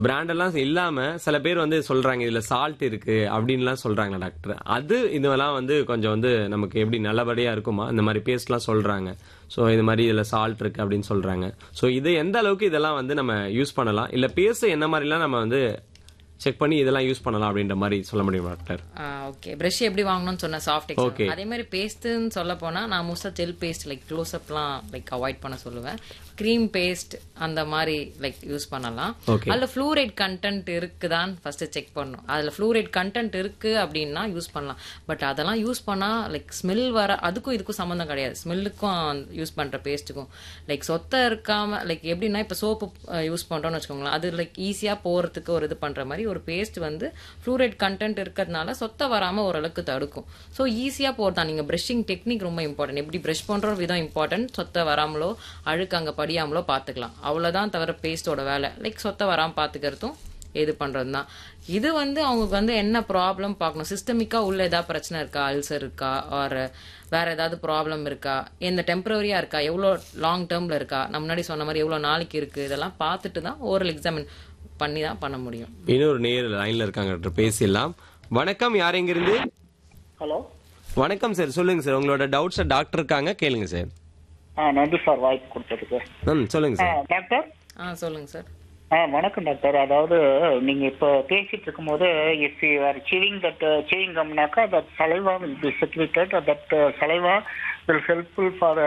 Brand எல்லாம் இல்லாம சில பேர் வந்து சொல்றாங்க இதுல சால்ட் இருக்கு அப்படின்லாம் சொல்றாங்க டாக்டர் அது இதெல்லாம் வந்து கொஞ்சம் வந்து நமக்கு எப்படி நல்லபடியா இருக்குமா இந்த மாதிரி பேஸ்ட்லாம் சொல்றாங்க ஸோ இது மாதிரி இதுல சால்ட் இருக்கு அப்படின்னு சொல்றாங்க ஸோ இது எந்த அளவுக்கு இதெல்லாம் வந்து நம்ம யூஸ் பண்ணலாம் இல்ல பேஸ்ட் என்ன மாதிரிலாம் நம்ம வந்து செக் பண்ணி இதெல்லாம் யூஸ் பண்ணலாம் அப்படின்ற மாதிரி சொல்ல முடியுமா டாக்டர் ஓகே ப்ரஷ் எப்படி வாங்கணும்னு சொன்ன சாஃப்ட் Okay. அதே மாதிரி பேஸ்ட்னு சொல்ல போனா நான் மோஸ்டா ஜெல் பேஸ்ட் லைக் க்ளோஸ்அப்லாம் லைக் அவாய்ட் பண்ண சொல்லுவேன் க்ரீம் பேஸ்ட் அந்த மாதிரி லைக் யூஸ் பண்ணலாம் Okay. அதுல ஃப்ளூரைட் கண்டென்ட் இருக்குதான்னு ஃபர்ஸ்ட் செக் பண்ணணும் அதுல ஃப்ளூரைட் கண்டென்ட் இருக்கு அப்படின்னா யூஸ் பண்ணலாம் பட் அதெல்லாம் யூஸ் பண்ணா லைக் ஸ்மெல் வர அதுக்கும் இதுக்கும் சம்மந்தம் கிடையாது ஸ்மெல்லுக்கும் யூஸ் பண்ற பேஸ்ட்டுக்கும் லைக் சொத்தை இருக்காம லைக் எப்படின்னா இப்ப சோப்பு யூஸ் பண்றோம்னு வச்சுக்கோங்களேன் அது லைக் ஈஸியா போறதுக்கு ஒரு இது பண்ற மாதிரி ஒரு பேஸ்ட் வந்து ஃப்ளூரைட் கண்டென்ட் இருக்கிறதுனால சொத்தை வராம ஓரளவுக்கு தடுக்கும் ஸோ ஈஸியா போறதா நீங்க பிரஷிங் டெக்னிக் ரொம்ப இம்பார்ட்டன்ட் எப்படி பிரஷ் பண்ற விதம் இம்பார்ட்டன்ட் சொத்தை வராமலோ அழுக்கு அங்க படியாமலோ பாத்துக்கலாம் அவ்வளவுதான் தவிர பேஸ்டோட வேலை லைக் சொத்தை வராம பாத்துக்கிறதும் இது பண்றது தான் இது வந்து அவங்களுக்கு வந்து என்ன ப்ராப்ளம் பார்க்கணும் சிஸ்டமிக்கா உள்ள ஏதாவது பிரச்சனை இருக்கா அல்சர் இருக்கா ஆர் வேற ஏதாவது ப்ராப்ளம் இருக்கா எந்த டெம்பரரியா இருக்கா எவ்வளோ லாங் டேர்ம்ல இருக்கா நம்ம முன்னாடி சொன்ன மாதிரி எவ்வளோ நாளைக்கு இருக்கு இதெல்லாம் பார்த்துட்டு தான் ஓரல் எக்ஸாமின் பண்ணி தான் பண்ண முடியும் இன்னொரு நேர் லைன்ல இருக்காங்க டாக்டர் பேசிடலாம் வணக்கம் யார் எங்க இருந்து ஹலோ வணக்கம் சார் சொல்லுங்க சார் உங்களோட டவுட்ஸ் டாக்டர் இருக்காங்க கேளுங்க சார் ஆ நன்றி சார் வாய்ப்பு கொடுத்ததுக்கு ம் சொல்லுங்க ஆ, சார் டாக்டர் ஆ சொல்லுங்க சார் ஆ வணக்கம் டாக்டர் அதாவது நீங்க இப்போ பேசிட்டு இருக்கும்போது if you are chewing that chewing கம்னாக்கா that saliva will be secreted that saliva will helpful for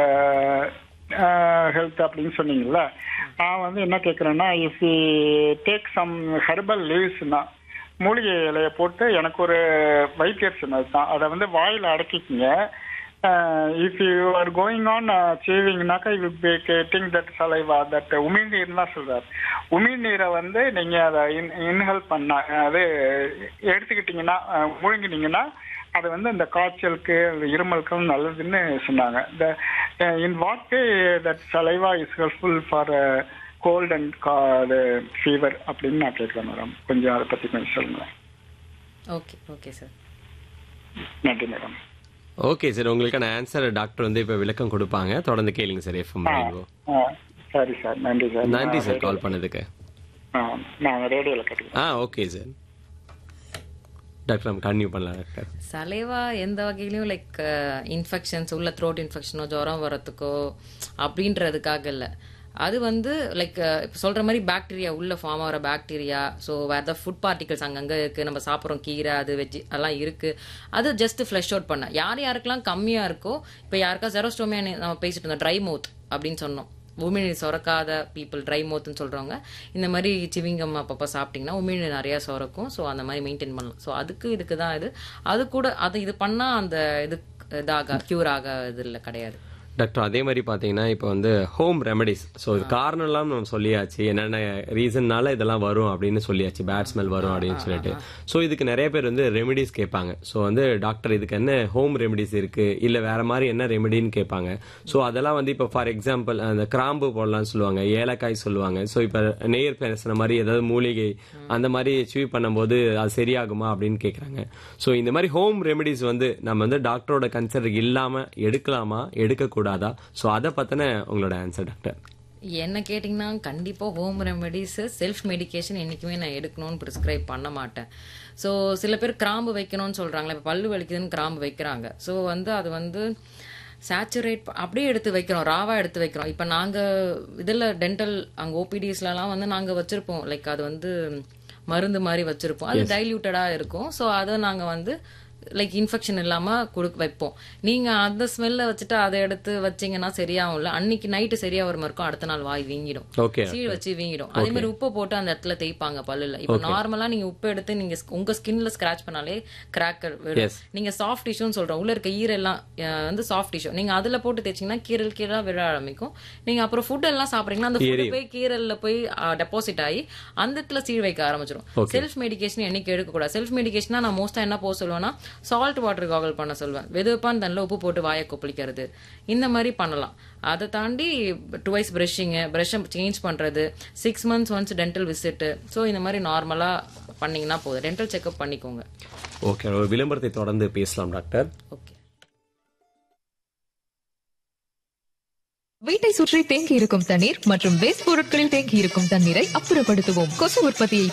health அப்படின்னு சொன்னீங்கல்ல நான் வந்து என்ன கேட்குறேன்னா if you take some herbal லீவ்ஸ்னா மூலிகை இலையை போட்டு எனக்கு ஒரு வைத்தியர் சொன்னது தான் அதை வந்து வாயில் அடக்கிக்கிங்க if you are going on சேவிங்னாக்கா you be getting that saliva that உமிழ்நீர் தான் சொல்றாரு உமிழ்நீரை வந்து நீங்க அதை இன்ஹேல் பண்ண அது எடுத்துக்கிட்டீங்கன்னா அஹ், முழுங்கினீங்கன்னா அது வந்து இந்த காய்ச்சலுக்கு இந்த இருமலுக்கும் நல்லதுன்னு சொன்னாங்க இந்த in what way that saliva is helpful for cold and fever அப்படின்னு நான் கேட்குறேன் மேடம் கொஞ்சம் அதை பத்தி கொஞ்சம் சொல்லுங்களேன் ஓகே ஓகே சார் நன்றி மேடம் ஓகே சார் உங்களுக்கான ஆன்சர் டாக்டர் வந்து இப்ப விளக்கம் கொடுப்பாங்க தொடர்ந்து கேளுங்க சார் எஃப்எம் ரெயின்போ ஆ, சரி சார் நன்றி சார் நன்றி சார் கால் பண்ணதுக்கு ஆ, நான் ரேடியோவில் கேட்டுக்கிறேன் ஆ ஓகே சார் டாக்டர் நம்ம கன்டினியூ பண்ணலாம் டாக்டர் சலைவா எந்த வகையிலயும் லைக் இன்ஃபெக்ஷன்ஸ் உள்ள த்ரோட் இன்ஃபெக்ஷனோ ஜுரம் வரத்துக்கோ அப்படின்றதுக்காக இல்லை அது வந்து லைக் இப்போ சொல்ற மாதிரி பாக்டீரியா உள்ள ஃபார்ம் ஆகிற பாக்டீரியா ஸோ வேற ஏதாவது ஃபுட் பார்ட்டிகல்ஸ் அங்கங்கே இருக்கு நம்ம சாப்பிட்றோம் கீரை அது வெஜ்ஜி அதெல்லாம் இருக்கு அது ஜஸ்ட் ஃப்ளஷ் அவுட் பண்ண யார் யாருக்கெல்லாம் கம்மியா இருக்கோ இப்போ யாருக்கா ஜெரோஸ்டோமியா நம்ம பேசிட்டு இருந்தோம் ட்ரை மவுத் அப்படின்னு சொன்னோம் உமிழ்நீர் சுரக்காத பீப்புள் ட்ரை மவுத்னு சொல்றவங்க இந்த மாதிரி சிவிங்கம் அப்பப்போ சாப்பிட்டீங்கன்னா உமிழ்நீர் நிறைய சுரக்கும் ஸோ அந்த மாதிரி மெயின்டைன் பண்ணலாம் ஸோ அதுக்கு இதுக்கு தான் இது அது கூட அது இது பண்ணா அந்த இது இதாக க்யூர் ஆக இது இல்லை கிடையாது டாக்டர் அதே மாதிரி பாத்தீங்கன்னா இப்போ வந்து ஹோம் ரெமடிஸ் ஸோ இது காரணம் எல்லாம் நம்ம சொல்லியாச்சு என்னென்ன ரீசன்னால இதெல்லாம் வரும் அப்படின்னு சொல்லியாச்சு பேட் ஸ்மெல் வரும் அப்படின்னு சொல்லிட்டு ஸோ இதுக்கு நிறைய பேர் வந்து ரெமெடிஸ் கேட்பாங்க ஸோ வந்து டாக்டர் இதுக்கு என்ன ஹோம் ரெமெடிஸ் இருக்கு இல்ல வேற மாதிரி என்ன ரெமெடின்னு கேட்பாங்க ஸோ அதெல்லாம் வந்து இப்போ ஃபார் எக்ஸாம்பிள் அந்த கிராம்பு போடலாம்னு சொல்லுவாங்க ஏலக்காய் சொல்லுவாங்க ஸோ இப்போ நேர் பேசுன மாதிரி ஏதாவது மூலிகை அந்த மாதிரி சீவ் பண்ணும்போது அது சரியாகுமா அப்படின்னு கேட்குறாங்க ஸோ இந்த மாதிரி ஹோம் ரெமெடிஸ் வந்து நம்ம வந்து டாக்டரோட கன்சல்ட் இல்லாம எடுக்கலாமா எடுக்கக்கூடாதா ஸோ அதை பத்தின உங்களோட ஆன்சர் டாக்டர் என்ன கேட்டிங்கன்னா கண்டிப்பாக ஹோம் ரெமெடிஸ் செல்ஃப் மெடிகேஷன் என்றைக்குமே நான் எடுக்கணும்னு ப்ரிஸ்கிரைப் பண்ண மாட்டேன் ஸோ சில பேர் கிராம்பு வைக்கணும்னு சொல்கிறாங்களே இப்போ பல்லு வலிக்குதுன்னு கிராம்பு வைக்கிறாங்க ஸோ வந்து அது வந்து சேச்சுரேட் அப்படியே எடுத்து வைக்கிறோம் ராவா எடுத்து வைக்கிறோம் இப்போ நாங்கள் இதில் டென்டல் அங்கே ஓபிடிஸ்லலாம் வந்து நாங்கள் வச்சுருப்போம் லைக் அது வந்து மருந்து மாதிரி வச்சுருப்போம் அது டைல்யூட்டடாக இருக்கும் ஸோ அதை நாங்கள் வந்து லைக் இன்ஃபெக்ஷன் இல்லாம கொடுக்க வைப்போம் நீங்க அந்த ஸ்மெல்ல வச்சுட்டு அதை எடுத்து வச்சீங்கன்னா சரியாகும் இல்ல அன்னைக்கு நைட்டு சரியா வர இருக்கும் அடுத்த நாள் வாய் வீங்கிடும் ஓகே சீழ் வச்சு வீங்கிடும் அதே மாதிரி உப்பு போட்டு அந்த இடத்துல தேய்ப்பாங்க பல்லுல இப்ப நார்மலா நீங்க உப்பு எடுத்து நீங்க ஸ்- உங்க ஸ்கின்ல ஸ்கிராச் பண்ணாலே கிராக்கர் Yes. நீங்க சாஃப்ட் டிஷ்யூன்னு சொல்றோம் உள்ள இருக்க ஈரெல்லாம் அஹ், வந்து சாஃப்ட் டிஷ்யூ நீங்க அதுல போட்டு தேய்ச்சீங்கன்னா கீரல் கீரலா விழ ஆரம்பிக்கும் நீங்க அப்புறம் ஃபுட் எல்லாம் சாப்பிடுறீங்கன்னா அந்த ஃபுட் போய் கீரல்ல போய் டெபாசிட் ஆகி அந்த இடத்துல சீழ் வைக்க ஆரம்பிச்சிடும் செல்ஃப் மெடிகேஷன் என்னைக்கு எடுக்கக்கூடாது செல்ஃப் மெடிகேஷனா நான் மோஸ்டா என்ன போக சொல்லுவேன்னா சால்ட் வாட்டர் காகல் பண்ண சொல்லுவேன் வெதுப்பான் தண்ணில் உப்பு போட்டு வாயை கொப்பளிக்கிறது இந்த மாதிரி பண்ணலாம் அதை தாண்டி டுவைஸ் ப்ரஷிங்கு ப்ரஷ்ஷை சேஞ்ச் பண்றது six months once dental visit so இந்த மாதிரி நார்மலா பண்ணீங்கன்னா போதும் டென்டல் செக்அப் பண்ணிக்கோங்க ஓகே ஒரு விளம்பரத்தை தொடர்ந்து பேசலாம் டாக்டர் ஓகே வீட்டை சுற்றி தேங்கி இருக்கும் தண்ணீர் மற்றும் வேஸ்ட் பொருட்களில் தேங்கி இருக்கும் தண்ணீரை அப்புறப்படுத்துவோம் கொசு உற்பத்தியை